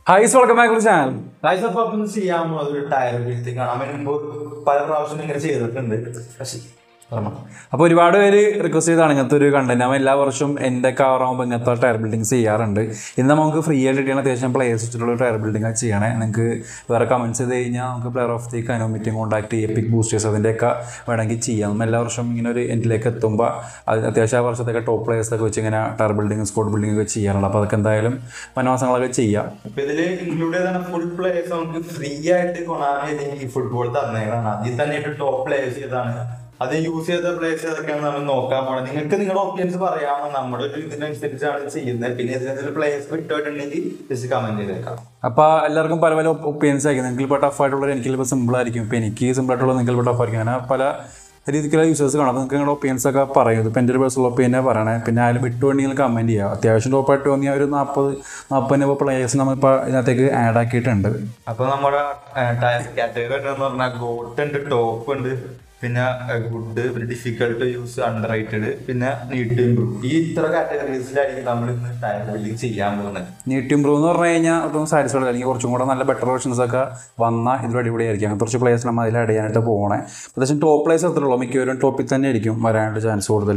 Hi welcome back to channel guys അപ്പൊ അപ്പം ചെയ്യാൻ പോകുന്നത് ഒരു ടയർ ബിൽഡിംഗ് ആണ് അവന് മുമ്പ് പല പ്രാവശ്യം ഇങ്ങനെ ചെയ്തിട്ടുണ്ട് പക്ഷേ പറഞ്ഞോ. അപ്പോൾ ഒരുപാട് പേര് റിക്വസ്റ്റ് ചെയ്താണ് ഇങ്ങനത്തെ ഒരു കണ്ടന്റ് അവൻ എല്ലാ വർഷവും എൻ്റെ കാറാകുമ്പോൾ ഇങ്ങനത്തെ ടയർ ബിൽഡിംഗ് ചെയ്യാറുണ്ട് ഇന്ന് നമുക്ക് ഫ്രീ ആയിട്ട് കിട്ടിയാണ് അത്യാവശ്യം പ്ലേയേഴ്സ് വെച്ചിട്ടുള്ള ടയർ ബിൽഡിംഗ് ചെയ്യണേ നിങ്ങൾക്ക് വേറെ കമൻസ് ചെയ്ത് കഴിഞ്ഞാൽ നമുക്ക് പ്ലെയർ ഓഫ് ദി കനോമിറ്റിയും കോൺടാക്ട് ചെയ്യും എപ്പിക് ബൂസ്റ്റേഴ്സ് അതിൻ്റെയൊക്കെ വേണമെങ്കിൽ ചെയ്യാം നമ്മൾ എല്ലാ വർഷവും ഇങ്ങനെ ഒരു എൻഡിലേക്ക് എത്തുമ്പോൾ അത് അത്യാവശ്യം ആ വർഷത്തൊക്കെ ടോപ്പ് പ്ലേയേഴ്സൊക്കെ വെച്ച് ഇങ്ങനെ ടയർ ബിൽഡിംഗ് സ്കോഡ് ബിൽഡിംഗ് ഒക്കെ ചെയ്യാറുണ്ട് അപ്പോൾ അതൊക്കെ എന്തായാലും വനവാസങ്ങളൊക്കെ ചെയ്യാം അപ്പൊ ഇതില് ഇൻക്ലൂഡ് ചെയ്താണ് ഫുൾ പ്ലേയേഴ്സ് നമുക്ക് ഫ്രീ ആയിട്ട് കൊണാൻ ഈ ഫുട്ബോൾ തന്നേക്കാണ് അതിൽ തന്നെ ടോപ്പ് പ്ലേയേഴ്സ് ഏതാണ് അത് യൂസ് ചെയ്ത പ്ലേയേഴ്സ് ഏതൊക്കെയാണ് നമ്മൾ നോക്കാൻ പോണത് നിങ്ങൾക്ക് നിങ്ങളുടെ ഒപ്പീനിയൻസ് പറയാമോ നമ്മുടെ ഒരു ഇതിനനുസരിച്ചാണ് ചെയ്യുന്നത് പിന്നെ ഇതിനകത്ത് പ്ലേയേഴ്സ് വിട്ടിട്ടുണ്ടെങ്കിൽ ജസ്റ്റ് കമന്റ് ചെയ്തേക്കാം അപ്പോൾ എല്ലാവർക്കും പല പല ഒപ്പീനിയൻസ് ആയിരിക്കും നിങ്ങൾക്ക് ഇപ്പോൾ ടഫ് ആയിട്ടുള്ളത് എനിക്ക് ചിലപ്പോൾ സിമ്പിൾ ആയിരിക്കും ഇപ്പോൾ എനിക്ക് സിമ്പിൾ ആയിട്ടുള്ളത് നിങ്ങൾക്ക് ഇപ്പോൾ ടഫ് ആയിരിക്കും അങ്ങനെ പല രീതിക്കുള്ള യൂസേഴ്സ് കാണാം അപ്പോൾ നിങ്ങൾക്ക് നിങ്ങളുടെ ഒപ്പീനിയൻസ് ഒക്കെ പറയും ഇപ്പോൾ എൻ്റെ ഒരു പേഴ്സണൽ ഒപ്പീനിയനെ പറയണേ പിന്നെ ആയാലും വിട്ടുവേണ്ടെങ്കിൽ കമൻറ്റ് ചെയ്യുക അത്യാവശ്യം ടോപ്പായിട്ട് തോന്നിയ ഒരു നാൽപ്പത് നാൽപ്പതിന് ഇപ്പോൾ പ്ലേയേഴ്സ് നമ്മളിപ്പോൾ ഇതിനകത്തേക്ക് ആഡ് ആക്കിയിട്ടുണ്ട് അപ്പൊ നമ്മുടെ ടയർ കാറ്റഗറി എന്ന് പറഞ്ഞാൽ ഗോട്ട് ഉണ്ട് ടോപ്പ് ഉണ്ട് പിന്നെ ഗുഡ് പിന്നെ ഡിഫിക്കൽട്ട് യൂസ് അണ്ടർ റൈറ്റഡ് പിന്നെ നീട്ട് ഇംപ്രൂവ് ഈ ഇത്ര കാറ്റഗറീസിലായിരിക്കും നമ്മൾ ഇന്ന് ടയർ ബിൽഡിംഗ് ചെയ്യാൻ പോകുന്നത് നീറ്റ് ഇമ്പ്രൂവ് എന്ന് പറഞ്ഞു കഴിഞ്ഞാൽ ഒട്ടും സാറ്റിസ്ഫൈഡ് അല്ലെങ്കിൽ കുറച്ചും കൂടെ നല്ല ബെറ്റർ വേർഷൻസ് ഒക്കെ വന്നാൽ ഇതിൽ അടിപൊളിയായിരിക്കും അങ്ങനെ കുറച്ച് പ്ലേയേഴ്സ് നമ്മൾ അതിൽ ആഡ് ചെയ്യാനായിട്ട് പോകണേ അത്യാവശ്യം ടോപ്പ് പ്ലേയേഴ്സ് എത്രയുള്ളൂ മിക്കവരും ടോപ്പിൽ തന്നെ ആയിരിക്കും വരാനായിട്ട് ചാൻസ് കൂടുതൽ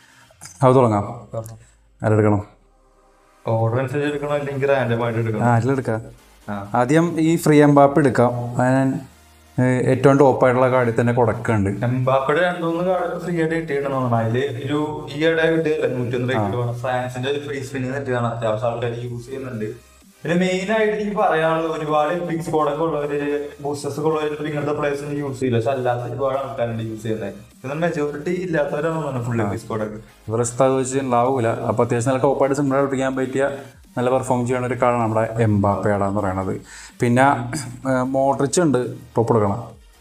അത് തുടങ്ങാം ആരെടുക്കണം ഓർഡർ അനുസരിച്ച് എടുക്കണോ അല്ലെങ്കിൽ റാൻഡമായിട്ട് എടുക്കണം ആ അതിലെടുക്കാം ആ. ആദ്യം ഈ ഫ്രീ എംബാപ്പ് എടുക്കാം അത് ഞാൻ ഏഹ്, ഏറ്റവും ടോപ്പായിട്ടുള്ള കാർഡിൽ തന്നെ കൊടുക്കുന്നുണ്ട് എംബാപ്പയുടെ രണ്ടുമൂന്ന് കാർഡ് ഫ്രീ ആയിട്ട് കിട്ടിയിട്ടുണ്ടെന്ന് തോന്നുന്നു അതില് ഒരു ഈയിടെ കിട്ടിയല്ല നൂറ്റൊന്ന് റേറ്റ് വേണം ഫ്രാൻസിന്റെ ഒരു ഫ്രീ സ്പിന്നിൽ കിട്ടിയതാണ് അത്യാവശ്യം ആൾക്കാർ യൂസ് ചെയ്യുന്നുണ്ട് പിന്നെ മെയിൻ ആയിട്ട് എനിക്ക് പറയാനുള്ളത് ഒരുപാട് പിക്സ് കോഡൊക്കെ ഉള്ളവര് ബൂസ്റ്റേഴ്സ് ഒക്കെ ഉള്ളവര് ഇങ്ങനത്തെ പ്ലേസ് യൂസ് ചെയ്യില്ല പക്ഷെ അല്ലാത്ത ഒരുപാട് ആൾക്കാരുണ്ട് യൂസ് ചെയ്യുന്നത് എന്നാൽ മെജോറിറ്റി ഇല്ലാത്തവരാണ് ഫുൾ പിക്സ് കോഡൊക്കെ ഇവരസ്ഥ വെച്ച് ഉണ്ടാവില്ല അപ്പോൾ അത്യാവശ്യം നല്ല ടോപ്പായിട്ട് സിമ്പിളായിട്ട് പിടിക്കാൻ പറ്റിയ നല്ല പെർഫോം ചെയ്യുന്ന ഒരു കാർഡാണ് നമ്മുടെ എംബാപ്പയുടെ എന്ന് പറയുന്നത് പിന്നെ മോട്രിച്ച് ഉണ്ട് ടോപ്പ് എടുക്കണം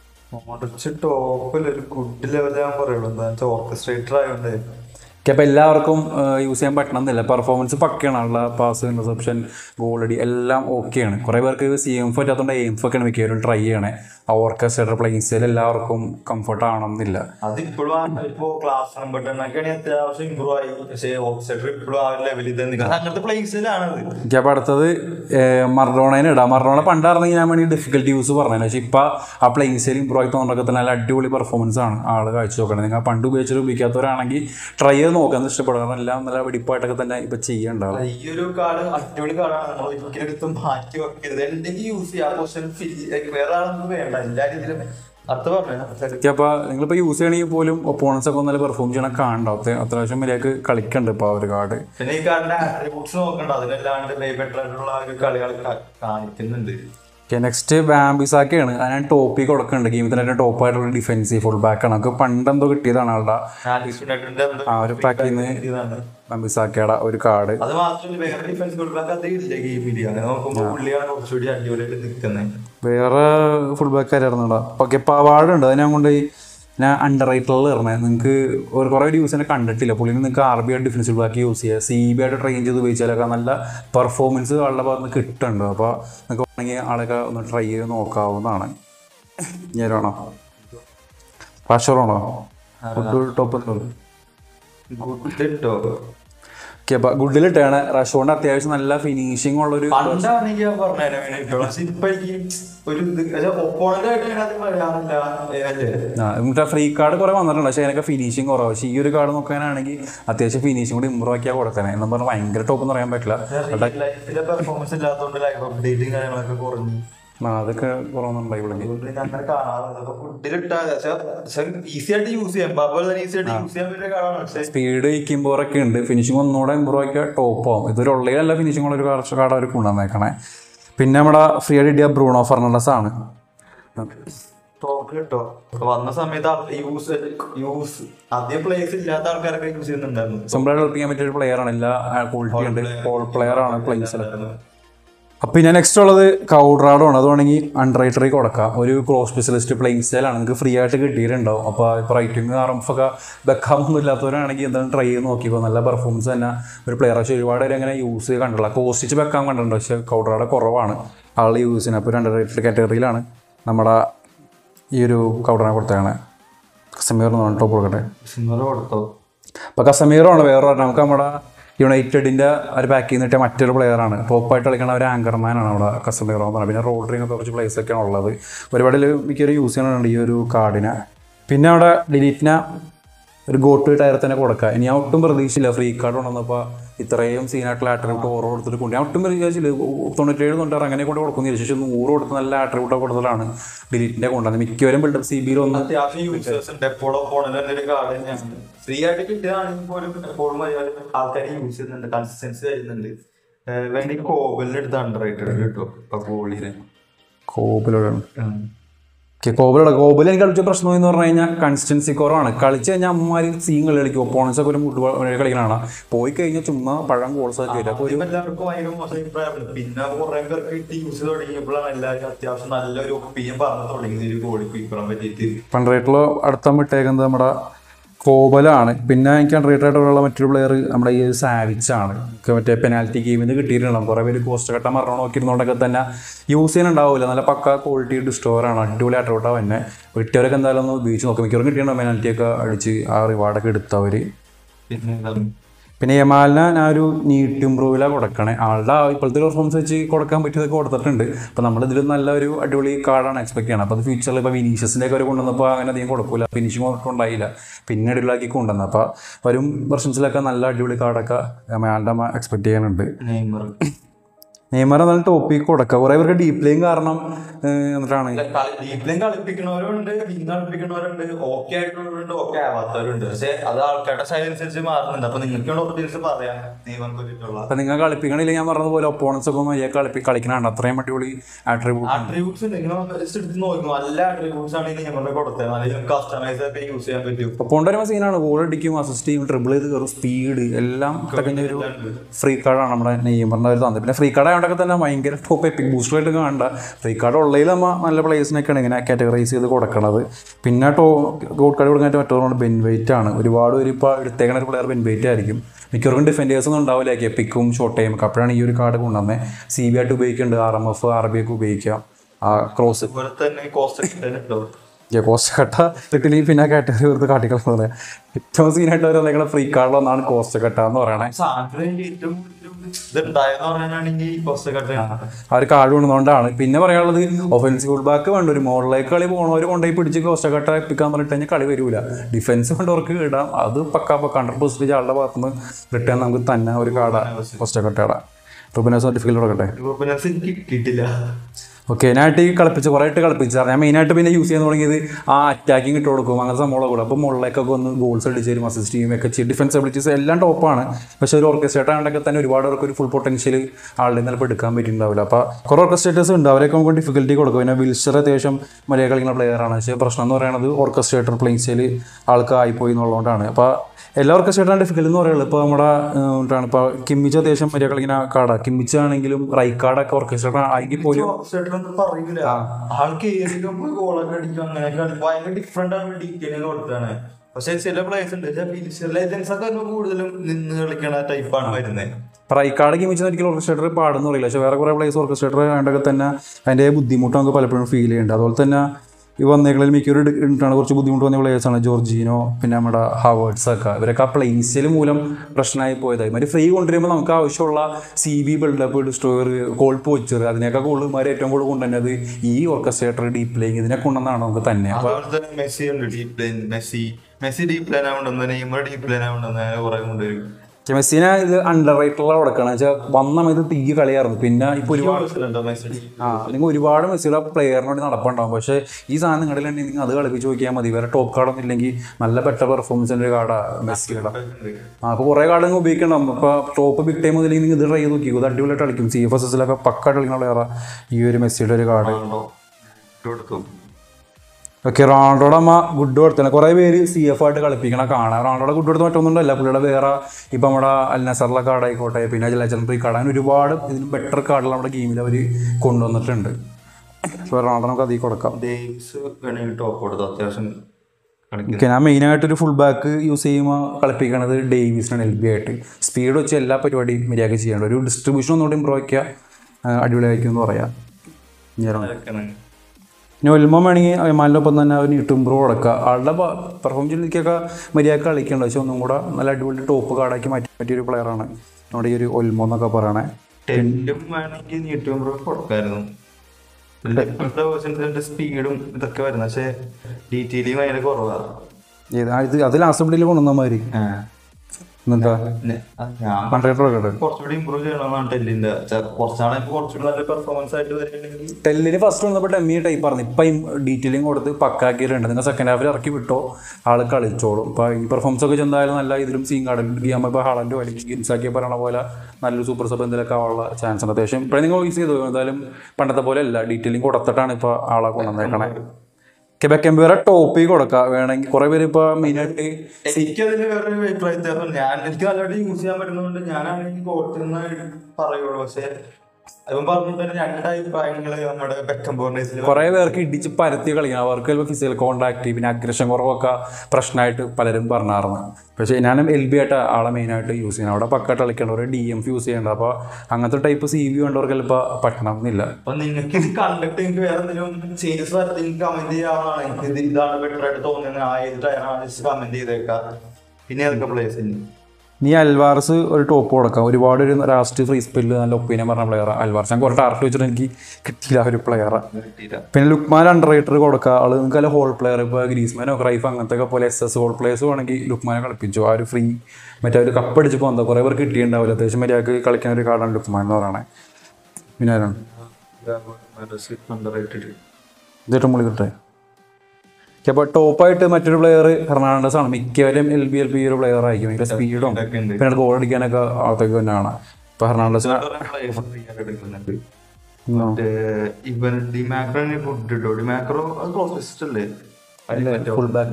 കുറച്ച് ടോപ്പിൽ ഒരു ഗുഡ് ലെവൽ ഞാൻ പറയുള്ളൂ എന്താ വെച്ചാൽ ഓർക്കസ്ട്രേറ്റർ ആയതുകൊണ്ട് ഓക്കെ അപ്പോൾ എല്ലാവർക്കും യൂസ് ചെയ്യാൻ പറ്റണമെന്നില്ല പെർഫോമൻസ് പക്കയാണ് ഉള്ള പാസ് റിസപ്ഷൻ ഗോളടി എല്ലാം ഓക്കെയാണ് കുറേ പേർക്ക് സി എം പറ്റാത്തതുകൊണ്ട് എം ഒക്കെയാണ് മിക്കവരും ട്രൈ ചെയ്യണേ ആ ഓർക്കസ്ട്രേറ്റർ പ്ലേയിങ് സ്റ്റൈൽ എല്ലാവർക്കും കംഫർട്ട് ആവണമെന്നില്ല അതിപ്പോഴും ഇപ്പോ ക്ലാസ് നമ്പർ ടെണ്ണൊക്കെയാണെങ്കിൽ അത്യാവശ്യം ഇമ്പ്രൂവ് ആയി പക്ഷേ ഓക്സിഡർ ഇപ്പോഴും ആ ഒരു ലെവലിൽ തന്നെ നിൽക്കുന്നത് അങ്ങനത്തെ പ്ലേയിങ് സ്റ്റൈലാണത് എനിക്ക് അപ്പോൾ അടുത്തത് മർഡോണേനെ ഇടാം മർഡോണ പണ്ടായിരുന്നെങ്കിൽ ഞാൻ വേണമെങ്കിൽ ഡിഫിക്കൽട്ടി യൂസ് പറഞ്ഞു പക്ഷേ ഇപ്പോൾ ആ പ്ലേയിങ് സ്റ്റൈൽ ഇമ്പ്രൂവ് ആയി തോന്നുന്നതൊക്കെ തന്നെ നല്ല അടിപൊളി പെർഫോമൻസ് ആണ് ആൾ കാഴ്ച നോക്കണത് നിങ്ങൾ പണ്ട് ഉപയോഗിച്ചിട്ട് ഉപയോഗിക്കാത്തവരാണെങ്കിൽ ട്രൈ ചെയ്ത് നോക്കാൻ ഇഷ്ടപ്പെടുക കാരണം എല്ലാം നല്ല വെടിപ്പായിട്ടൊക്കെ തന്നെ ഇപ്പോൾ ചെയ്യണ്ടാവും ഈ ഒരു കാർഡ് അടിപൊളി കാർഡാണ് നമ്മൾ ഒരിക്കലും എടുത്ത് മാറ്റി വെക്കരുത് എന്തെങ്കിലും യൂസ് ചെയ്യാം പൊസിഷൻ വേറെ ആളൊന്നും വേണ്ട എല്ലാ രീതിയിലും അടുത്ത പറഞ്ഞു അപ്പോൾ നിങ്ങളിപ്പോൾ യൂസ് ചെയ്യണമെങ്കിൽ പോലും ഒപ്പോണൻസ് ഒക്കെ നല്ല പെർഫോം ചെയ്യണം കാണണ്ടാവും അത്യ- അത്യാവശ്യം മര്യാദക്ക് കളിക്കുന്നുണ്ട് ഇപ്പോൾ ആ ഒരു കാർഡ് പിന്നെ ഈ കാർഡിന്റെ ആട്രിബ്യൂട്ട്സ് നോക്കണ്ട അതിനല്ലാണ്ട് ബെറ്റർ ആയിട്ടുള്ള ഒരു കളികൾ കാ- കാണിക്കുന്നുണ്ട് ഓക്കെ നെക്സ്റ്റ് ബാംബിസാക്കയാണ് അത് ഞാൻ ടോപ്പിൽ കൊടുക്കുന്നുണ്ട് ഗെയിമിൽ തന്നെ ടോപ്പായിട്ടുള്ള ഡിഫെൻസീവ് ഫുൾ ബാക്കാണ് നമുക്ക് പണ്ടെന്തോ കിട്ടിയതാണ് ആളുടെ ആലിസ് യുണൈറ്റഡിന്റെ എന്തോ ആ ഒരു പാക്കിൽ നിന്ന് ഇതാണ് ബാംബിസാക്കയുടെ ഒരു കാർഡ് അത് മാത്രമല്ല വേറെ ഡിഫൻസ് കൊടുക്കാൻ അത് ഇല്ല ഗെയിമില് അങ്ങനെ നോക്കുമ്പോൾ പുള്ളിയാണ് കുറച്ചുകൂടി അടിപൊളിയായിട്ട് നിൽക്കുന്നത് വേറെ ഫുൾ ബാക്ക് ആയിരുന്നുടാ ഓക്കെ പവാടുണ്ട് അത് ഞാൻ കൊണ്ട് ഞാൻ അണ്ടർ റൈറ്ററിൽ ഇറങ്ങുന്നത് നിങ്ങൾക്ക് ഒരു കുറേ ഒരു യൂസിനെ കണ്ടിട്ടില്ല പുള്ളിന് നിങ്ങൾക്ക് ആർ ബി ആയിട്ട് ഡിഫൻസ് ബാക്ക് യൂസ് ചെയ്യുക സി ബി ആയിട്ട് ട്രെയിൻ ചെയ്ത് ഉപയോഗിച്ചാലൊക്കെ നല്ല പെർഫോമൻസ് ആളുടെ ഭാഗത്ത് നിന്ന് കിട്ടുന്നുണ്ട് അപ്പോൾ നിങ്ങൾക്ക് വേണമെങ്കിൽ ആളൊക്കെ ഒന്ന് ട്രൈ ചെയ്ത് നോക്കാവുന്നതാണ് ഞാനാണോ പാഷറാണോ ടോപ്പ് ഗുഡ് കേട്ടോ ഓക്കെ അപ്പോൾ ഗുഡിലിട്ടാണ് റഷോണ്ട് അത്യാവശ്യം നല്ല ഫിനിഷിംഗ് ഉള്ളൊരു പണ്ടാണെങ്കിൽ ഞാൻ പറഞ്ഞുതരാൻ വേണ്ടിയിട്ടുള്ള പക്ഷെ ഇപ്പൊ എനിക്ക് ഒരു ഇത് ഒപ്പോണന്റ് ആയിട്ട് അതിനകത്ത് പറയാറില്ല ഏ, അല്ലേ ആ എന്നിട്ട് ഫ്രീ കാർഡ് കുറേ വന്നിട്ടുണ്ട് പക്ഷേ അതിനൊക്കെ ഫിനിഷിങ് കുറവ് പക്ഷേ ഈ ഒരു കാർഡ് നോക്കാനാണെങ്കിൽ അത്യാവശ്യം ഫിനിഷിംഗ് കൂടി ഇമ്പ്രൂവ് ആക്കിയാൽ കൊടുത്തനെ എന്ന് പറഞ്ഞാൽ ഭയങ്കര ടോപ്പ് എന്ന് പറയാൻ പറ്റില്ല ലൈഫിലെ പെർഫോമൻസ് ഇല്ലാത്തതുകൊണ്ട് ലൈഫ് അപ്ഡേറ്റും കാര്യങ്ങളൊക്കെ കുറഞ്ഞു ആ, അതൊക്കെ കുറവുന്നുണ്ടായി ഇവിടെ അതുകൊണ്ട് ഞാൻ അങ്ങനെ കാണാറുണ്ട് അപ്പൊ ഫുഡിലിട്ടാൽ പക്ഷെ ഈസി ആയിട്ട് യൂസ് ചെയ്യാം ബാബർ തന്നെ ഈസി ആയിട്ട് യൂസ് ചെയ്യാൻ പറ്റിയ കാർഡാണ് പക്ഷെ സ്പീഡ് വയ്ക്കുമ്പോഴൊക്കെ ഉണ്ട് ഫിനിഷിംഗ് ഒന്നുകൂടെ ഇമ്പ്രൂവ് ആക്കിയാൽ ടോപ്പ് ആവും ഇതൊരു ഉള്ളിലല്ല ഫിനിഷിംഗ് ഉള്ള ഒരു കാർഡ് അവർ കൊണ്ടുവന്നേക്കണേ പിന്നെ നമ്മുടെ ഫ്രീ ആയിട്ട് കിട്ടിയ ബ്രൂണോ ഫെർണാണ്ടസ് ആണ് ടോപ്പ് കേട്ടോ വന്ന സമയത്ത് യൂസ് യൂസ് ആദ്യം പ്ലേസ് ഇല്ലാത്ത ആൾക്കാരൊക്കെ യൂസ് ചെയ്യുന്നുണ്ടായിരുന്നു സിമ്പിളായിട്ട് കളിപ്പിക്കാൻ പറ്റിയ ഒരു പ്ലെയർ ആണ് എല്ലാ ക്വാളിറ്റി ഉണ്ട് ഓൾ പ്ലെയർ ആണ് പ്ലേസിൽ അപ്പം പിന്നെ നെക്സ്റ്റ് ഉള്ളത് കൗഡ്രാഡോ ആണ് അത് വേണമെങ്കിൽ അണ്ടർ കൊടുക്കാം ഒരു ക്രോസ് സ്പെഷ്യലിസ്റ്റ് പ്ലേയിങ് സ്റ്റൈലാണ് നിങ്ങൾക്ക് ഫ്രീ ആയിട്ട് കിട്ടിയിട്ടുണ്ടാവും അപ്പോൾ ഇപ്പോൾ റൈറ്റിംഗ് ആർംഫൊക്കെ ബെക്കാമൊന്നും ഇല്ലാത്തവരാണെങ്കിൽ എന്താണ് ട്രൈ ചെയ്ത് നോക്കിയപ്പോൾ നല്ല പെർഫോമൻസ് തന്നെ ഒരു പ്ലെയർ പക്ഷേ ഒരുപാട് പേര് അങ്ങനെ യൂസ് ചെയ്ത് കണ്ടില്ല കോസ്റ്റിച്ച് ബെക്കാൻ കണ്ടിട്ടുണ്ട് പക്ഷേ കൗഡ്രാഡോ കുറവാണ് ആൾ യൂസ് ചെയ്യുന്നത് അപ്പോൾ ഒരു അണ്ടർ റൈറ്റഡ് കാറ്റഗറിയിലാണ് നമ്മുടെ ഈ ഒരു കൗഡറിനെ കൊടുത്തേക്കണേ കസമീർ എന്ന് പറഞ്ഞിട്ട് കൊടുക്കട്ടെ സിംഗർ കൊടുത്തോ അപ്പോൾ കസമീറാണ് വേറെ ഒരെണ്ണം. നമുക്ക് നമ്മുടെ യുണൈറ്റഡിൻ്റെ ഒരു ബാക്കിൽ നിന്നിട്ട് മറ്റൊരു പ്ലെയറാണ് പോപ്പായിട്ട് കളിക്കുന്ന ഒരു ആങ്കർമാനാണ് അവിടെ കസ്റ്റമർ പറഞ്ഞത് പിന്നെ റോഡറിങ് ഒക്കെ കുറച്ച് players ഒക്കെയാണ് ഉള്ളത് ഒരുപാട് മിക്കൊരു യൂസ് ചെയ്യണുണ്ട് ഈ ഒരു കാർഡിനെ പിന്നെ അവിടെ ഡിലീറ്റിനെ ഒരു ഗോട്ട് ടയർ തന്നെ കൊടുക്കുക ഇനി ഞാൻ ഒട്ടും പ്രതീക്ഷയില്ല ഫ്രീ കാർഡ് കൊണ്ടുവന്നപ്പോൾ ഇത്രയും സീനായിട്ടുള്ള ആട്രിബ്യൂട്ട് ഓരോ കൊടുത്തിട്ട് കൊണ്ട് ഞാൻ ഒട്ടും പ്രതീക്ഷിച്ചില്ല തൊണ്ണൂറ്റേഴ് തൊണ്ണൂറ് അങ്ങനെ കൊണ്ട് കൊടുക്കുന്ന ശേഷം നൂറ് കൊടുത്ത് നല്ല ആട്രിബ്യൂട്ട് കൊടുത്തതാണ് ഡിലീറ്റിൻ്റെ കൊണ്ടുവന്നത് മിക്കവരും ബിൽഡപ്പ് സി ബിയിൽ ഒന്ന് അത്യാവശ്യം യൂസേഴ്സ് ഉണ്ട് എപ്പോഴും ഫോണിൽ തന്നെ ഒരു കാർഡ് തന്നെയാണ് ഫ്രീ ആയിട്ട് കിട്ടുകയാണെങ്കിൽ പോലും എപ്പോഴും ആൾക്കാർ യൂസ് ചെയ്യുന്നുണ്ട് കൺസിസ്റ്റൻസി വരുന്നുണ്ട് ഏഹ് വേണ്ടി കോബലിന് എടുത്ത് അണ്ടർ റേറ്റഡ് കിട്ടും ഇപ്പൊ ഗോളിന് കോബിലോടാണ് കോബിലോടെ കോബിൽ എനിക്ക് കളിച്ച പ്രശ്നം എന്ന് പറഞ്ഞു കഴിഞ്ഞാൽ കൺസിസ്റ്റൻസി കുറവാണ് കളിച്ച് കഴിഞ്ഞാൽ അമ്മമാര് സീൻ കളി കളിക്കും ഒപ്പോണൻസ് ഒക്കെ ഒരു മുട്ട് കളിക്കണതാണ് പോയി കഴിഞ്ഞാൽ ചുമ്മാ പഴം ഗോൾസ് ഒക്കെ വരും അപ്പോൾ ഒരു ഇപ്പൊ എല്ലാവർക്കും ഭയങ്കര മോശം അഭിപ്രായമാണ് പിന്നെ കുറെ പേർക്ക് ഇട്ട് യൂസ് ചെയ്ത് തുടങ്ങിയപ്പോഴാണ് എല്ലാവരും അത്യാവശ്യം നല്ലൊരു ഒപ്പീനിയൻ പറഞ്ഞു തുടങ്ങിയത് ഒരു ഗോളി കീപ്പറിനെ പറ്റിയിട്ട് പണ്ടറേറ്റിൽ അടുത്ത ഇട്ടേക്കുന്നത് നമ്മുടെ കോബലാണ് പിന്നെ എനിക്ക് അണ്ടറേറ്റഡ് ആയിട്ടുള്ള മറ്റൊരു പ്ലെയർ നമ്മുടെ ഈ സാവിച്ച് ആണ് ഒക്കെ മറ്റേ പെനാൽറ്റി ഗെയിമിൽ നിന്ന് കിട്ടിയിട്ടുണ്ടാവും കുറേ പേര് കോസ്റ്റ് കട്ട മരണം നോക്കിയിരുന്നോണ്ടൊക്കെ തന്നെ യൂസ് ചെയ്യാനുണ്ടാവില്ല നല്ല പക്ക ക്വാളിറ്റി ഡിസ്റ്റോർ ആണ് അടിപൊളി ആട്ടോട്ടാ തന്നെ കിട്ടിയവരൊക്കെ എന്തായാലും ഒന്ന് ഉപയോഗിച്ച് നോക്കും മിക്കവരും കിട്ടിയിട്ടുണ്ടാവും പെനാൽറ്റി ഒക്കെ അടിച്ച് ആ റിവാർഡൊക്കെ എടുത്തവർ പിന്നെ എന്താണ് പിന്നെ യമാലിനെ ഞാൻ ഒരു നീറ്റ് ഇമ്പ്രൂവിലാണ് കൊടുക്കണേ ആളുടെ ആ ഇപ്പോഴത്തെ പെർഫോമൻസ് വെച്ച് കൊടുക്കാൻ പറ്റിയതൊക്കെ കൊടുത്തിട്ടുണ്ട് അപ്പോൾ നമ്മൾ ഇതിൽ നല്ലൊരു അടിപൊളി കാർഡാണ് എക്സ്പെക്ട് ചെയ്യണം അപ്പോൾ അത് ഫ്യൂച്ചറിൽ ഇപ്പോൾ വിനീഷ്യസിൻ്റെ ഒക്കെ ഒരു കൊണ്ടുവന്നപ്പോൾ അങ്ങനെ അധികം കൊടുക്കില്ല ഫിനിഷിംഗ് ഒട്ടും ഉണ്ടായില്ല പിന്നെ അടിപൊളിയാക്കി കൊണ്ടുവന്നത് അപ്പോൾ വരും വെർഷൻസിലൊക്കെ നല്ല അടിപൊളി കാർഡൊക്കെ യമാലിൻ്റെ എക്സ്പെക്ട് ചെയ്യാനുണ്ട് നെയ്മർ നെയ്മർ നല്ല ടോപ്പിക്ക് കൊടുക്കുക കുറേ പേർക്ക് ഡീപ് പ്ലേയും കാരണം ഏഹ്, എന്നിട്ടാണ് ഡീപ്ലൈൻ കളിപ്പിക്കുന്നവരുണ്ട് വിങ് കളിപ്പിക്കുന്നവരുണ്ട് ഓക്കെ ആയിട്ടുള്ളവരുണ്ട് ഓക്കെ ആവാത്തവരുണ്ട് പക്ഷെ അത് ആൾക്കാരുടെ സൈഡ് അനുസരിച്ച് മാറുന്നുണ്ട് അപ്പൊ നിങ്ങൾക്ക് ഒപ്പീനിയൻസ് പറയാം നെയ്മറിനെ പറ്റിയിട്ടുള്ള അപ്പം നിങ്ങൾ കളിപ്പിക്കണില്ല ഞാൻ പറഞ്ഞതുപോലെ ഒപ്പോണൻസ് ഒക്കെ മര്യാദ കളിപ്പി കളിക്കണതാണ് അത്രയും അടിപൊളി ആട്രിബ്യൂട്ട് ആട്രിബ്യൂട്ട്സ് ഉണ്ട് നിങ്ങൾ ജസ്റ്റ് എടുത്ത് നോക്കുന്നു നല്ല ആട്രിബ്യൂട്ട്സ് ആണ് നെയ്മറിനെ കൊടുത്തത് നല്ല കസ്റ്റമൈസ് ഒക്കെ യൂസ് ചെയ്യാൻ പറ്റും അപ്പോൾ കൊണ്ടുവരുമ്പോൾ സീനാണ് ഗോൾ അടിക്കും അസിസ്റ്റ് ചെയ്യും ട്രിബിൾ ചെയ്ത് കയറും സ്പീഡ് എല്ലാം തികഞ്ഞ ഒരു ഫ്രീ കാർഡാണ് നമ്മുടെ നെയ്മറിൻ്റെ ഒരു തന്നത് പിന്നെ ഫ്രീ കാർഡ് ആയതുകൊണ്ടൊക്കെ തന്നെ ഭയങ്കര ടോപ്പ് എപ്പിക് ബൂസ്റ്ററായിട്ട് കാണണ്ട ഫ്രീ കാർഡ് ഉള്ളതിൽ നമ്മൾ നല്ല പ്ലേസിനൊക്കെയാണ് ഇങ്ങനെ കാറ്റഗറൈസ് ചെയ്ത് കൊടുക്കണത് പിന്നെ ടോ ഗോഡ് കാർഡ് കൊടുക്കാൻ മറ്റൊരു ബെൻ വെയിറ്റ് ആണ് ഒരുപാട് പേര് ഇപ്പോൾ എടുത്തേക്കണ ഒരു പ്ലെയർ ബെൻ വെയിറ്റ് ആയിരിക്കും മിക്കവർക്കും ഡിഫൻഡേഴ്സ് ഒന്നും ഉണ്ടാവില്ല എപ്പിക്കും ഷോർട്ട് ടൈം ഒക്കെ അപ്പോഴാണ് ഈ ഒരു കാർഡ് കൊണ്ടുവന്നത് സി ബി ആയിട്ട് ഉപയോഗിക്കുന്നുണ്ട് R M F R B ഒക്കെ ഉപയോഗിക്കാം ആ ക്രോസ് അതുപോലെ തന്നെ കോസ്റ്റ് ഉണ്ടോ കോസ്റ്റ് കട്ട കിട്ടില്ല പിന്നെ കാറ്റഗറി വെറുതെ കാട്ടിക്കളന്ന് പറയാം ഏറ്റവും സീനായിട്ട് അവർ നിങ്ങളുടെ ഫ്രീ കാർഡിൽ ഒന്നാണ് കോസ്റ്റ് കട്ട എന്ന് പറയണേ സാധനത്തിന് ഏറ്റവും കൂടുതൽ ഇതുണ്ടായെന്ന് പറയാനാണെങ്കിൽ കോസ്റ്റ് കട്ട് ആ ഒരു കാർഡ് കൊണ്ടുകൊണ്ടാണ് പിന്നെ പറയാനുള്ളത് ഒഫൻസീവ് ഫുൾ ബാക്ക് വേണ്ട ഒരു മോളിലേക്ക് കളി പോകണവർ കൊണ്ടുപോയി പിടിച്ച് കോസ്റ്റ് കട്ട എപ്പിക്കാൻ പറഞ്ഞിട്ട് കഴിഞ്ഞാൽ കളി വരില്ല ഡിഫൻസ് കൊണ്ടവർക്ക് ഇടാം അത് പക്കാ പക്ക ഹൺഡ്രഡ് പെർസെൻറ്റേജ് ആളുടെ ഭാഗത്തുനിന്ന് റിട്ടേൺ നമുക്ക് തന്നെ ഒരു കാർഡാണ് കോസ്റ്റ് കട്ടയുടെ റുബിന സർട്ടിഫിക്കറ്റ് കൊടുക്കട്ടെ ഒപ്പീനിയൻസ് എനിക്ക് കിട്ടിയിട്ടില്ല ഓക്കെ ഞാനായിട്ട് ഈ കളിപ്പിച്ച് കുറേ ആയിട്ട് കളിപ്പിച്ചാറ് ഞാൻ മെയിനായിട്ട് പിന്നെ യൂസ് ചെയ്യാൻ തുടങ്ങിയത് ആ അറ്റാക്കിങ് ഇട്ട് കൊടുക്കും അങ്ങനത്തെ സംഭവം കൂടെ അപ്പോൾ മുകളിലേക്കൊക്കെ ഒന്ന് ഗോൾസ് അടിച്ച് തരും അസിസ്റ്റ് ചെയ്യും ഒക്കെ ചെയ്യും ഡിഫൻസ് എബിലിറ്റീസ് എല്ലാം ടോപ്പാണ് പക്ഷേ ഒരു ഓർക്കസ്ട്രേറ്റ് ആണെന്നൊക്കെ തന്നെ ഒരുപാട് പേർക്ക് ഒരു ഫുൾ പൊട്ടൻഷ്യൽ ആളുടെ നിലപ്പോൾ എടുക്കാൻ പറ്റിയിട്ടുണ്ടാവില്ല അപ്പോൾ കുറേ ഓർക്കസ്ട്രേറ്റേഴ്സ് ഉണ്ട് അവരൊക്കെ നമുക്ക് ഡിഫിക്കൽറ്റി കൊടുക്കും പിന്നെ വിൽസർ അത്യാവശ്യം മര്യാദ കളിക്കുന്ന പ്ലെയറാണ് പക്ഷേ പ്രശ്നം എന്ന് പറയുന്നത് ഓർക്കസ്ട്രേറ്റർ പ്ലേസിൽ ആൾക്ക് ആയിപ്പോയി എന്നുള്ളതുകൊണ്ടാണ് അപ്പോൾ എല്ലാ ഓർക്കസ്ട്രേറ്ററാണ് ഡിഫിക്കൽറ്റ് എന്ന് പറയുള്ളത് ഇപ്പോൾ നമ്മുടെ ഏഹ്, എന്താണ് ഇപ്പോൾ കിമ്മിച്ച് അത്യാവശ്യം മര്യാദ കളിക്കുന്ന കാർഡാണ് കിമ്മിച്ച് ആണെങ്കിലും റൈക്കാർഡൊക്കെ ഓർക്കസ്ട്രേറ്റർ ആണെങ്കിൽ പോലും ഒന്നും പറയൂല ആൾക്ക് ഏതെങ്കിലും ഗോളൊക്കെ അടിക്കും അങ്ങനെയൊക്കെ അടിക്കും. ഭയങ്കര ഡിഫറെന്റ് ആണ് ഡീറ്റെയിൽ കൊടുത്താണ് പക്ഷെ ചില പ്ലേസ് ഉണ്ട് ചില ലെജൻസ് ഒക്കെ വരുമ്പോൾ കൂടുതലും നിന്ന് കളിക്കണ ടൈപ്പാണ് വരുന്നത് റൈക്കാർഡ് ഗെയിമിച്ച് ഒരിക്കലും ഓർക്കസ്ട്രേറ്റർ പാടുന്ന അറിയില്ല പക്ഷേ വേറെ കുറേ പ്ലേസ് ഓർക്കസ്ട്രേറ്റർ ആയതൊക്കെ തന്നെ അതിൻ്റെ ബുദ്ധിമുട്ട് നമുക്ക് പലപ്പോഴും ഫീൽ ചെയ്യുന്നുണ്ട് അതുപോലെ തന്നെ ഈ വന്നേക്കളിൽ മിക്കവരും ഇട്ടാണ് കുറച്ച് ബുദ്ധിമുട്ട് വന്ന പ്ലേയേഴ്സാണ് ജോർജീനോ പിന്നെ നമ്മുടെ ഹവേർഡ്സ് ഒക്കെ ഇവരൊക്കെ ആ പ്ലേസിൽ മൂലം പ്രശ്നമായി പോയതായി മറ്റേ ഫ്രീ കൊണ്ടുവരുമ്പോൾ നമുക്ക് ആവശ്യമുള്ള C B buildup destroyer goal poacher അതിനൊക്കെ കൂടുതൽ ഏറ്റവും കൂടുതൽ കൊണ്ടുവന്നത് ഈ ഓർക്കസ്ട്രേറ്റർ ഡീപ് പ്ലേയിങ് ഇതിനെ കൊണ്ടുവന്നാണ് നമുക്ക് തന്നെ അപ്പോൾ അതുപോലെ തന്നെ മെസ്സി ഉണ്ട് deep line Messi Messi deep line ആവുണ്ടെന്ന് നെയ്മർ ഡീപ് ലൈൻ ആവുണ്ടെന്ന് കുറെ കൊണ്ടുവരും മെസ്സിനെ ഇത് അണ്ടർ റേറ്റുള്ള കൊടുക്കണം വെച്ചാൽ വന്ന സമയത്ത് തീ കളിയായിരുന്നു പിന്നെ ഇപ്പോൾ ഒരുപാട് ഉണ്ടോ മെസ്സി ആ നിങ്ങൾ ഒരുപാട് മെസ്സിയുടെ പ്ലെയറിന് വേണ്ടി നടപ്പുണ്ടാവും പക്ഷേ ഈ സാധനം നിങ്ങളുടെ ഉണ്ടെങ്കിൽ നിങ്ങൾ അത് കളിപ്പിച്ച് നോക്കിയാൽ മതി വേറെ ടോപ്പ് കാർഡൊന്നും ഇല്ലെങ്കിൽ നല്ല ബെറ്റർ പെർഫോമൻസിൻ്റെ ഒരു കാർഡാണ് മെസ്സിയുടെ ആ അപ്പോൾ കുറേ കാർഡ് നിങ്ങൾ ഉപയോഗിക്കണം ഇപ്പോൾ ടോപ്പ് ബിഗ് ടൈം മുതൽ നിങ്ങൾ ഇത് ട്രൈ ചെയ്ത് നോക്കി ഇത് അടിപൊളിയായിട്ട് കളിക്കും സി എഫ് എസ് എസിലൊക്കെ പക്ക കളിക്കുന്ന പ്ലെയറാണ് ഈ ഒരു മെസ്സിയുടെ ഒരു കാർഡ് കൊടുക്കും ഓക്കെ റൊണാൾഡോടെ അമ്മ ഗുഡ് കൊടുത്തത് കുറേ പേര് സി എഫ് ആയിട്ട് കളിപ്പിക്കണ കാണാം റൊണാൾഡോടെ ഗുഡ് കൊടുത്ത് മറ്റൊന്നുണ്ടല്ല പുള്ളിയുടെ വേറെ ഇപ്പം നമ്മുടെ അൽ നസറിലെ കാർഡ് ആയിക്കോട്ടെ പിന്നെ ലെജൻഡറി കാർഡ് അങ്ങനെ ഒരുപാട് ഇതിന് ബെറ്റർ കാർഡുകൾ നമ്മുടെ ഗെയിമിൽ അവർ കൊണ്ടുവന്നിട്ടുണ്ട് അപ്പോൾ റൊണാൾഡോ നമുക്ക് അതിൽ കൊടുക്കാം ഡേവിസ് വേണമെങ്കിൽ ടോപ്പ് കൊടുത്തു അത്യാവശ്യം കളിക്കും ഓക്കെ ഞാൻ മെയിനായിട്ട് ഒരു ഫുൾ ബാക്ക് യൂസ് ചെയ്യുമ്പോൾ കളിപ്പിക്കണത് ഡേവിസിനാണ് എൽ ബി ആയിട്ട് സ്പീഡ് വെച്ച് എല്ലാ പരിപാടിയും മര്യാദ ചെയ്യേണ്ട ഒരു ഡിസ്ട്രിബ്യൂഷൻ ഒന്നുകൂടി ഇമ്പ്രൂവ് ആക്കിയാൽ അടിപൊളിയായിരിക്കും എന്ന് പറയാം ഞാൻ ഇനി ഒൽമ വേണമെങ്കിൽ അഭിമാനിൻ്റെ ഒപ്പം തന്നെ അവന് ഇട്ടുംപ്രൂവ് കൊടുക്കുക ആളുടെ പെർഫോം ചെയ്തൊക്കെ മര്യാദക്ക് കളിക്കുന്നുണ്ട് പക്ഷെ ഒന്നും കൂടെ നല്ല അടിപൊളി ടോപ്പ് കാർഡാക്കി മാറ്റി പറ്റിയൊരു പ്ലെയറാണ് നമ്മുടെ ഈ ഒരു ഒൽമോ എന്നൊക്കെ പറയണേ ടെന്റും വേണമെങ്കിൽ യൂട്യൂബ് കൊടുക്കായിരുന്നു ഇതിന്റെ ഇപ്പോഴത്തെ വേർഷൻസിന്റെ സ്പീഡും ഇതൊക്കെ വരുന്നത് പക്ഷെ ഡീറ്റെയിലിംഗ് ഭയങ്കര കുറവാണ് ഏത് ആ ഇത് അത് ലാസ്റ്റ് ബിഡിൽ കൊണ്ടുവന്നാൽ മതി എന്നിട്ടാ ഞാൻ ഹൺഡ്രഡ് ഒക്കെ കുറച്ചുകൂടി ഇമ്പ്രൂവ് ചെയ്യണമെന്നാണ് ടെല്ലിന്റെ കുറച്ചാളെ കുറച്ചുകൂടി നല്ല പെർഫോമൻസ് ആയിട്ട് വരികയാണെങ്കിൽ ടെല്ലിന് ഫസ്റ്റ് വന്നപ്പോൾ ഡെമ്മി ടൈപ്പ് പറഞ്ഞു ഇപ്പം ഡീറ്റെയിലിംഗ് കൊടുത്ത് പക്കാക്കിയിട്ടുണ്ട് നിങ്ങൾ സെക്കൻഡ് ഹാഫിൽ ഇറക്കി വിട്ടോ ആൾ കളിച്ചോളും ഇപ്പോൾ ഈ പെർഫോമൻസ് ഒക്കെ ചെന്നാലും നല്ല ഇതിലും സീൻ കാർഡിൽ ഗെയിം ഇപ്പോൾ ഹാളൻഡോ അല്ലെങ്കിൽ ഗിൻസാക്കി പറയണ പോലെ നല്ലൊരു സൂപ്പർ സബ് എന്തെങ്കിലുമൊക്കെ ആവാനുള്ള ചാൻസ് ഉണ്ട് അത്യാവശ്യം ഇപ്പോഴും നിങ്ങൾ യൂസ് ചെയ്തു എന്തായാലും പണ്ടത്തെ പോലെ അല്ല ഡീറ്റെയിലിംഗ് കൊടുത്തിട്ടാണ് ഇപ്പോൾ ആളെ കൊണ്ടുവന്നേക്കണേ കെബക്കെമ്പേറെ ടോപ്പിൽ കൊടുക്കുക വേണമെങ്കിൽ കുറേ പേര് ഇപ്പോൾ മെയിനായിട്ട് എനിക്കതിന് വേറൊരു അഭിപ്രായം വ്യത്യാസം ഞാൻ എനിക്ക് നല്ലതായിട്ട് യൂസ് ചെയ്യാൻ പറ്റുന്നതുകൊണ്ട് ഞാനാണെങ്കിൽ കോർട്ടിന്ന് പറയുള്ളൂ പക്ഷെ അവൻ പറഞ്ഞിട്ട് തന്നെ രണ്ട് അഭിപ്രായങ്ങള് നമ്മുടെ ബെക്കം ബോർണേഴ്സിൽ കുറേ പേർക്ക് ഇടിച്ച് പരത്തി കളിക്കണം അവർക്ക് ചിലപ്പോൾ ഫിസിക്കൽ കോണ്ടാക്ട് പിന്നെ അഗ്രഷൻ കുറവൊക്കെ പ്രശ്നമായിട്ട് പലരും പറഞ്ഞായിരുന്നു പക്ഷേ ഞാനും എൽ ബി ആയിട്ട് ആളെ മെയിനായിട്ട് യൂസ് ചെയ്യണം അവിടെ പക്കായിട്ട് കളിക്കേണ്ട ഒരു ഡി എം യൂസ് ചെയ്യേണ്ട അപ്പോൾ അങ്ങനത്തെ ടൈപ്പ് സി വി വേണ്ടവർക്ക് ചിലപ്പോൾ പറ്റണം എന്നില്ല അപ്പൊ നിങ്ങൾക്ക് ഇത് കണ്ടിട്ട് നിങ്ങൾക്ക് വേറെ എന്തെങ്കിലും ചേഞ്ചസ് വരത്തി നിങ്ങൾക്ക് കമന്റ് ചെയ്യാവുന്നതാണ് എനിക്ക് ഇത് ഇതാണ് ബെറ്റർ ആയിട്ട് തോന്നുന്നത് ആ ഏത് ടയറാണ് കമന്റ് ചെയ്തേക്കാം പിന്നെ ഏതൊക്കെ പ്ലേസ് നീ അൽവാർസ് ഒരു ടോപ്പ് കൊടുക്കാം ഒരുപാട് ഒരു ലാസ്റ്റ് ഫ്രീ സ്പെല്ല് നല്ല ഒപ്പീനിയൻ പറഞ്ഞ പ്ലെയറാണ് അൽവാർസ് ഞാൻ കുറേ ടാർട്ട് വെച്ചിട്ട് എനിക്ക് കിട്ടിയില്ല ആ ഒരു പ്ലെയറാണ് കിട്ടിയില്ല പിന്നെ ലുക്മാൻ അണ്ടർ റൈറ്റർ കൊടുക്കുക ആള് നിങ്ങൾക്ക് നല്ല ഹോൾ പ്ലെയർ ഇപ്പോൾ ഗ്രീസ്മാനോ ക്രൈഫ് അങ്ങനത്തെ ഒക്കെ പോലെ എസ് എസ് ഹോൾ പ്ലേയേഴ്സ് വേണമെങ്കിൽ ലുക്മാനെ കളിപ്പിച്ചു ആ ഒരു ഫ്രീ മറ്റേ ഒരു കപ്പ് അടിച്ചപ്പോൾ എന്താ കുറേ പേർക്ക് കിട്ടിയിട്ടുണ്ടാവില്ല അത്യാവശ്യം മര്യാദക്ക് കളിക്കുന്ന ഒരു കാർഡാണ് ലുക്മാൻ എന്ന് പറയണേ പിന്നെ ആരാണ് ഇതിട്ട് മുളി കിട്ടെ അപ്പോൾ ടോപ്പായിട്ട് മറ്റൊരു പ്ലെയർ ഹെർണാണ്ടസ് ആണ് മിക്കവരും എൽ ബി എൽ പി ഒരു പ്ലെയർ ആയിരിക്കും ഭയങ്കര സ്പീഡും പിന്നെ ഗോൾ അടിക്കാനൊക്കെ അകത്തേക്ക് തന്നെയാണ് ഇപ്പോൾ ഹെർണാണ്ടസിന് എടുക്കുന്നുണ്ട് മറ്റേ ഇവൻ ഡിമാക്രോനെ കൊണ്ടിട്ടോ ഡിമാക്രോ അത് ക്ലോസ് അല്ലേ full back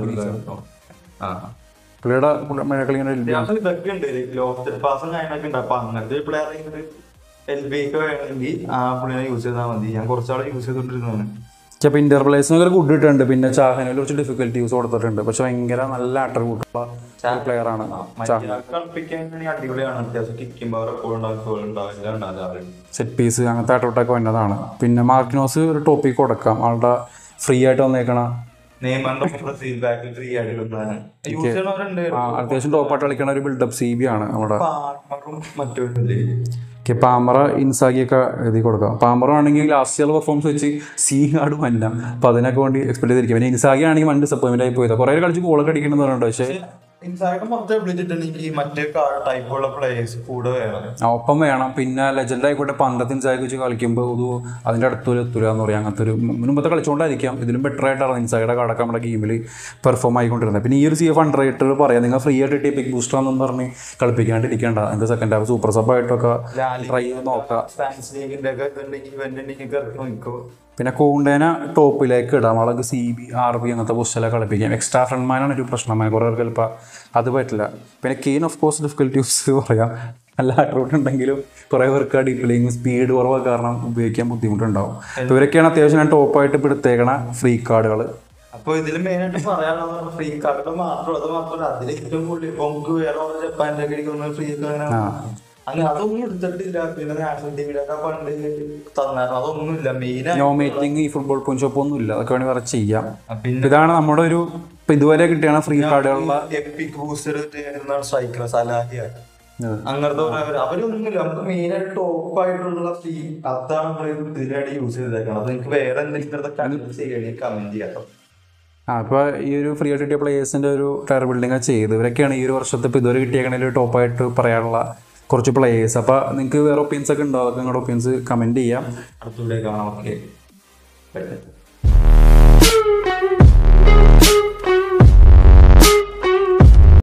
ആ പുള്ളിയുടെ കളിക്കുന്ന എൽ ബി അത്യാവശ്യം ഇതൊക്കെ ഉണ്ട് ലോഫ്റ്റഡ് പാസും കാര്യങ്ങളൊക്കെ ഉണ്ട് അപ്പൊ അങ്ങനത്തെ പ്ലെയർ എൽ ബി ഒക്കെ വേണമെങ്കിൽ ആ പുള്ളിനെ യൂസ് ചെയ്താൽ മതി ഞാൻ കുറച്ചാളെ യൂസ് ചെയ്തോണ്ടിരുന്നതാണ് ചിലപ്പോൾ ഇന്റർ പ്ലേസിനൊക്കെ ഗുഡ് ഇട്ടുണ്ട് പിന്നെ ചാഹനയിൽ കുറച്ച് ഡിഫിക്കൽട്ടി യൂസ് കൊടുത്തിട്ടുണ്ട് പക്ഷെ ഭയങ്കര നല്ല അട്രിബ്യൂട്ടുള്ള ഒരു പ്ലെയർ ആണ് ചാഹൻ കളിപ്പിക്കാൻ വേണമെങ്കിൽ അടിപൊളിയാണ് അത്യാവശ്യം കിക്കും പവർ എപ്പോഴും ഉണ്ടാവും ഗോൾ ഉണ്ടാവും എല്ലാം ഉണ്ടാകാറ് സെറ്റ് പീസ് അങ്ങനത്തെ അട്രിബ്യൂട്ടൊക്കെ വന്നതാണ് പിന്നെ മാർക്കിനോസ് ഒരു ടോപ്പിക് കൊടുക്കാം ആളുടെ ഫ്രീ ആയിട്ട് വന്നേക്കണ നെയ്മറിന്റെ ഫീഡ്ബാക്കിൽ ഫ്രീ ആയിട്ട് കിട്ടുന്നതാണ് യൂസ് ചെയ്യണവരുണ്ട് ആ, അത്യാവശ്യം ടോപ്പായിട്ട് കളിക്കണ ഒരു ബിൽഡപ്പ് സി ബി ആണ് നമ്മുടെ പാർട്ണറും മറ്റൊരു ഓക്കെ പാമറ ഇൻസാഗിയൊക്കെ എഴുതി കൊടുക്കാം പാമറ ആണെങ്കിൽ ലാസ്റ്റ് ഇയർ പെർഫോമൻസ് വെച്ച് സി കാർഡും അല്ല അപ്പോൾ അതിനൊക്കെ വേണ്ടി എക്സ്പെക്ട് ചെയ്തിരിക്കും പിന്നെ ഇൻസാഗി ആണെങ്കിൽ വൺ ഡിസപ്പോയിൻമെന്റ് ആയി പോയത് കുറേ കളിച്ച് ഗോളൊക്കെ അടിക്കണമെന്ന് പറഞ്ഞിട്ടുണ്ട് പക്ഷേ ഇൻസൈഡ് മൊത്തം വിളിച്ചിട്ടുണ്ടെങ്കിൽ മറ്റേ ടൈപ്പുള്ള പ്ലേയേഴ്സ് കൂടെ വേണം ആ, ഒപ്പം വേണം പിന്നെ ലെജൻഡ് ആയിക്കോട്ടെ പണ്ടത്തെ ഇൻസാഗ് വെച്ച് കളിക്കുമ്പോൾ ഇത് അതിൻ്റെ അടുത്തൊരു എത്തൂല എന്ന് പറയാം അങ്ങനത്തെ ഒരു മുമ്പത്തെ കളിച്ചുകൊണ്ടായിരിക്കാം ഇതിലും ബെറ്റർ ആയിട്ടാണ് ഇൻസാഗിയുടെ കാർഡൊക്കെ നമ്മുടെ ഗെയിമിൽ പെർഫോം ആയിക്കൊണ്ടിരുന്നത് പിന്നെ ഈ ഒരു സി എഫ് ഹൺഡ്രഡ് റേറ്റർ പറയാം നിങ്ങൾ ഫ്രീ ആയിട്ട് കിട്ടിയ പിക് ബൂസ്റ്ററാണെന്ന് പറഞ്ഞ് കളിപ്പിക്കാണ്ടിരിക്കേണ്ട നിങ്ങൾക്ക് സെക്കൻഡ് ഹാഫ് സൂപ്പർ സബ് ആയിട്ടൊക്കെ ട്രൈ ചെയ്ത് നോക്കാം സ്പാനിഷ് ലീഗിന്റെ ഒക്കെ ഇതുണ്ടെങ്കിൽ ഇവന്റ് ഉണ്ടെങ്കിൽ ഇറക്കി നോക്കോ പിന്നെ കൂണ്ടേനെ ടോപ്പിലേക്ക് ഇടാം അവൾക്ക് സി ബി ആർ ബി അങ്ങനത്തെ പൊസിഷനിലൊക്കെ കളിപ്പിക്കാം എക്സ്ട്രാ ഫ്രണ്ട്മാനാണ് ഒരു പ്രശ്നം കുറേ പേർക്ക് ചിലപ്പോൾ അത് പറ്റില്ല പിന്നെ കെയിൻ ഓഫ് കോഴ്സ് ഡിഫിക്കൽറ്റീസ് പറയാം നല്ല അട്രോട്ട് ഉണ്ടെങ്കിലും കുറേ പേർക്ക് ഡിപ്ലേയിങ് സ്പീഡ് കുറവ് കാരണം ഉപയോഗിക്കാൻ ബുദ്ധിമുട്ടുണ്ടാവും അപ്പോൾ ഇവരൊക്കെയാണ് അത്യാവശ്യം ഞാൻ ടോപ്പായിട്ട് ഇപ്പോൾ എടുത്തേക്കണ ഫ്രീ കാർഡുകൾ അപ്പൊ ഇതിൽ മെയിൻ ആയിട്ട് പറയാനുള്ളത് ഫ്രീ കാർഡ് മാത്രം അത് മാത്രമല്ല അതിൽ ഏറ്റവും കൂടുതൽ ഇപ്പൊ നമുക്ക് വേറെ ഒരു ജപ്പാന്റെ ഒക്കെ ഇരിക്കുന്ന ഫ്രീ ഒക്കെ അങ്ങനെ അങ്ങനെ അതൊന്നും എടുത്തിട്ടില്ല പിന്നെ നാഷണൽ ടീമിന്റെ ഒക്കെ പണ്ട് തന്നായിരുന്നു അതൊന്നുമില്ല മെയിൻ നോ മീറ്റിംഗ് ഈ ഫുട്ബോൾ പോയിന്റ് ഒന്നും ഇല്ല അതൊക്കെ വേണമെങ്കിൽ വേറെ ചെയ്യാം പിന്നെ അപ്പോൾ ഇതാണ് നമ്മുടെ ഒരു ഇപ്പം ഇതുവരെ കിട്ടിയാണ് ഫ്രീ കാർഡുകളുള്ള എപ്പിക് ബൂസ്റ്റർ സ്ട്രൈക്കർ സലാഹിയ അങ്ങനത്തെ ഒരു- അവരൊന്നുമില്ല നമുക്ക് മെയിൻ ആയിട്ട് ടോപ്പ് ആയിട്ടുള്ള ഫ്രീ അതാണ് നമ്മൾ ഇതിനായിട്ട് യൂസ് ചെയ്തേക്കണം അത് നിങ്ങൾക്ക് വേറെ എന്തെങ്കിലും ചെയ്യണമെങ്കിൽ കമന്റ് ചെയ്യാം ആ ഇപ്പോൾ ഈ ഒരു ഫ്രീ ആയിട്ട് കിട്ടിയ പ്ലേയേഴ്സിൻ്റെ ഒരു ടയർ ബിൽഡിംഗ് ചെയ്ത് ഇവരൊക്കെയാണ് ഈ ഒരു വർഷത്തെ ഇപ്പോൾ ഇതുവരെ കിട്ടിയേക്കണതിൽ ടോപ്പായിട്ട് പറയാനുള്ള കുറച്ച് പ്ലേയേഴ്സ് അപ്പോൾ നിങ്ങൾക്ക് വേറെ ഒപ്പീനിയൻസ് ഒക്കെ ഉണ്ടോ അതൊക്കെ നിങ്ങളുടെ ഒപ്പീനിയൻസ് കമൻറ്റ് ചെയ്യാം അടുത്തൂടെ കാണാം ഓക്കെ